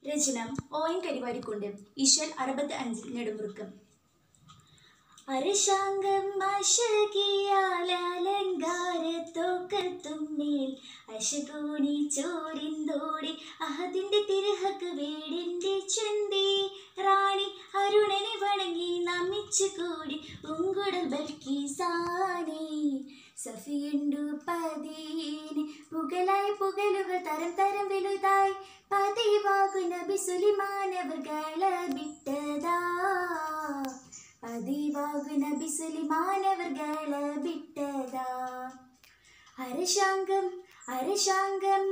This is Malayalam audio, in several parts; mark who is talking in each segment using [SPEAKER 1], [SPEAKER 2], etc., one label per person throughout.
[SPEAKER 1] രചന ഒ എൻ കരിവാരിക്കൊണ്ട് ഈശ്വൽ അറുപത്തി അഞ്ചിൽ നെടുമുറുക്കം അരശാങ്കം അശകിയാലങ്കാരത്തോക്കത്തുമ്മേൽ അശകൂണി ചോരിന്തോടി അഹദിന്റെ തിരുഹക്ക് വീടിന്റെ ചന്തി റാണി അരുണനെ വണങ്ങി നമിച്ചു കൂടി ഉങ്കുടൽ ബൽക്കി സാനി സഫിയുണ്ടു പതീന് പുകലായി പുകലുകൾ തരം തരം വലുതായി പതിവാകു നബി സുലിമാനവർകള വിട്ടതാ പതിവാകു നബി സുലിമാനവർകള വിട്ടതാ അരശാങ്കം അരശാങ്കം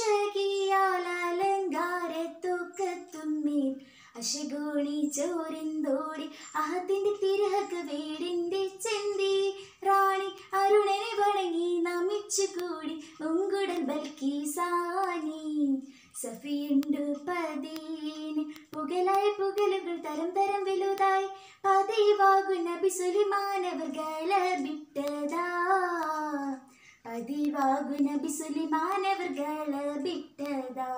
[SPEAKER 1] അശകിയാലങ്കാരത്തൂക്കത്തുമ്മേൽ അശഗോണി ചോരിന്തോടി അഹത്തിന്റെ തിരഹക്ക് വീടിന്റെ ചെന്തി റാണി അരുണനെ വണങ്ങി നമിച്ചു കൂടി ഉങ്കുടൽ ബൽക്കി സാനി സഫിയുണ്ട് പതീന് പുകലായി പുകലുകൾ തരം തരം വലുതായി പതിവാകു നബി സുലിമാനവർകള വിട്ടതാ പതിവാകു നബി സുലിമാനവർകള വിട്ടതാ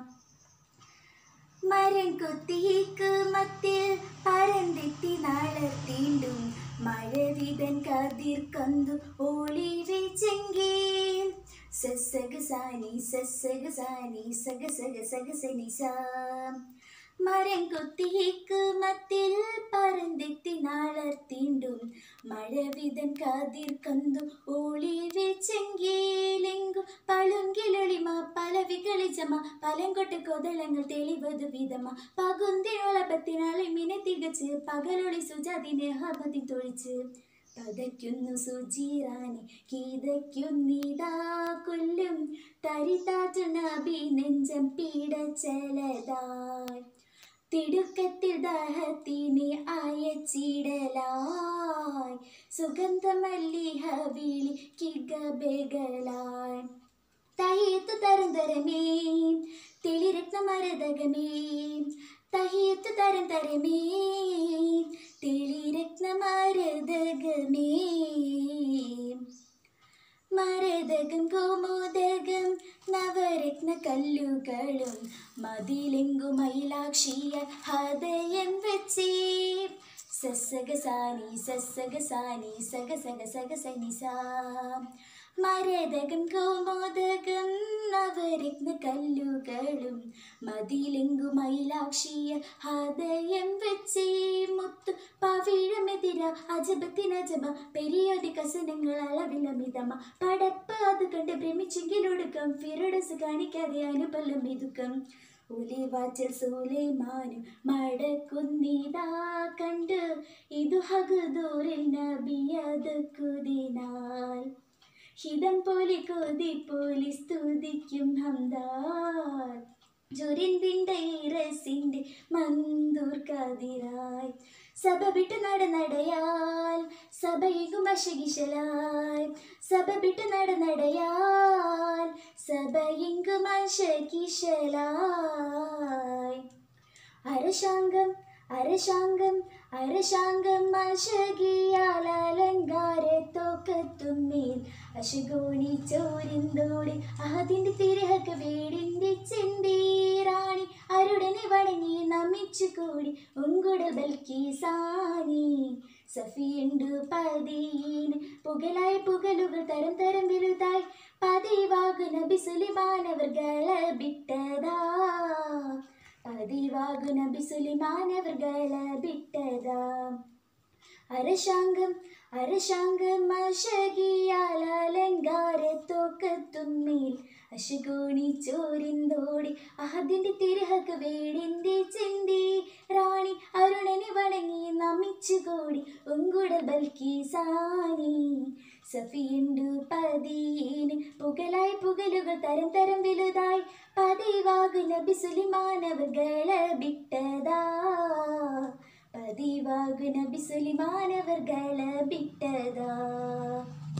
[SPEAKER 1] മരം കൊത്തിയേക്ക് മത്തിൽ പരന്തെത്തി നാളത്തീണ്ടും മഴവിതൻ കതിർ കന്തു ഓളി വെച്ചെങ്കിൽ സസഗ സാനി സസഗ സാനി സഗ സഗ സഗ സനി സാ മരം കൊത്തിയേക്ക് മത്തിൽ പരന്തെത്തി നാളത്തീണ്ടും മഴവിതൻ കതിർ കന്തു ഓളി വെച്ചെങ്കിലെങ്കു പളുങ്കിലൊളിമ പല വികളിച്ചമ പലങ്കൊട്ട് കൊതളങ്ങൾ തെളിവതു വിധമ പകുന്തിനൊളപത്തിനാളെ മിനെ തികച്ച് പകലൊളി സുജാതിനെ ഹബതി തൊഴിച്ച് പതയ്ക്കുന്നു സുജീറാനെ കീതയ്ക്കുന്നിതാ കൊല്ലും തരിതാറ്റു നബി നെഞ്ചം പീഡച്ചലതായി തിടുക്കത്തിൽ ദാഹത്തിനെ അയച്ചിടലായി സുഗന്ധമല്ലിഹ വിളി കിഗബെകളായി തയ്യത്തു തരം തരമേ തെളിരത്നമരതകമേ തയ്യത്തു തരം തരമേ തെളിരത്നമരതകമേ മരതകം കോമോദകം നവരത്ന കല്ലുകളും മതിലെങ്കു മൈലാക്ഷിയ ഹൃദയം വെച്ചേ സസഗസാനി സസഗസാനി സഗ സഗ സഗ സനിസാ മരതകം കോമോദകം നവരത്ന കല്ലുകളും മതിലെങ്കു മൈലാക്ഷിയ ഹൃദയം വെച്ചേ മുത്തു പവിഴമെതിര അജബത്തിനജബ പെരിയോതി കസനങ്ങൾ അളവിലമിതമ പടപ്പ് അത് കണ്ട് ഭ്രമിച്ചെങ്കിലൊടുക്കം ഫിറഡസ് കാണിക്കാതെ അനുപലം ഇതുക്കം ഉലിവാച്ചൽ സൂലേമാനും മടക്കുന്നിതാ കണ്ട് ഇതു ഹഗദൂരിൽ നബിയത് കുതിനാൽ ഹിതം പോലെ കൊതി പോലെ സ്തുതിക്കും ഹംദാൽ ജുരിന്തിൻ്റെ ഇറസിൻ്റെ മന്ദൂർ കതിരായി സഭ വിട്ടു നടനടയാൽ സഭയികും അശകിശലായി സഭ വിട്ടു നടനടയാൽ സഭയെങ്കും അശകിശലായി അരശാങ്കം അരശാങ്കം അരശാങ്കം അശകിയാലങ്കാരത്തോക്കത്തുമ്മേൽ അശഗോണി ചോരിന്തോടി അതിന്റെ തിരഹക്ക് വീടിന്റെ ചെന്തീറാണി അരുടനെ വണങ്ങി നമിച്ചു കൂടി ഉങ്കുടൽ ബൽക്കി സാനി സഫിയുണ്ടു പതീന് പുകലായി പുകലുകൾ തരം തരം വലുതായി പതിവാകു നബി സുലിമാനവർകള വിട്ടതാ പതിവാകു നബി സുലിമാനവർകള വിട്ടതാ അരശാങ്കം അരശാങ്കം അശകിയാലങ്കാരത്തോക്കത്തുമ്മേൽ അശഗോണി ചോരിന്തോടി അഹദിന്റെ തിരഹക്ക് വീടിന്റെ ചെന്തി റാണി അരുണനെ വണങ്ങി നമിച്ചു കൂടി ഉങ്കുടൽ ബൽക്കി സാനി സഫിയുണ്ടു പതീന് പുകലായി പുകലുകൾ തരം തരം വലുതായി പതിവാകു നബി സുലിമാനവർകള വിട്ടതാ പതിവാകു നബി സുലിമാനവർകള വിട്ടതാ